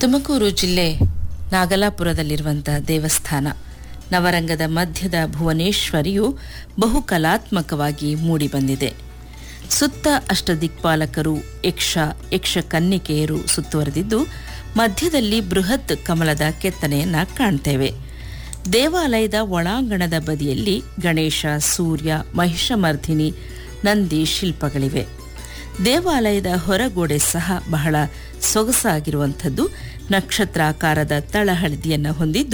ತುಮಕೂರು ಜಿಲ್ಲೆ ನಾಗಲಾಪುರದಲ್ಲಿರುವಂಥ ದೇವಸ್ಥಾನ ನವರಂಗದ ಮಧ್ಯದ ಭುವನೇಶ್ವರಿಯು ಬಹು ಕಲಾತ್ಮಕವಾಗಿ ಮೂಡಿಬಂದಿದೆ ಸುತ್ತ ಅಷ್ಟದಿಕ್ಪಾಲಕರು ಯಕ್ಷ ಯಕ್ಷ ಕನ್ನಿಕೆಯರು ಸುತ್ತುವರೆದಿದ್ದು ಮಧ್ಯದಲ್ಲಿ ಬೃಹತ್ ಕಮಲದ ಕೆತ್ತನೆಯನ್ನ ಕಾಣ್ತೇವೆ ದೇವಾಲಯದ ಒಳಾಂಗಣದ ಬದಿಯಲ್ಲಿ ಗಣೇಶ ಸೂರ್ಯ ಮಹಿಷಮರ್ಧಿನಿ ನಂದಿ ಶಿಲ್ಪಗಳಿವೆ ದೇವಾಲಯದ ಹೊರಗೋಡೆ ಸಹ ಬಹಳ ಸೊಗಸಾಗಿರುವಂಥದ್ದು ನಕ್ಷತ್ರಾಕಾರದ ತಳಹಳದಿಯನ್ನು ಹೊಂದಿದ್ದು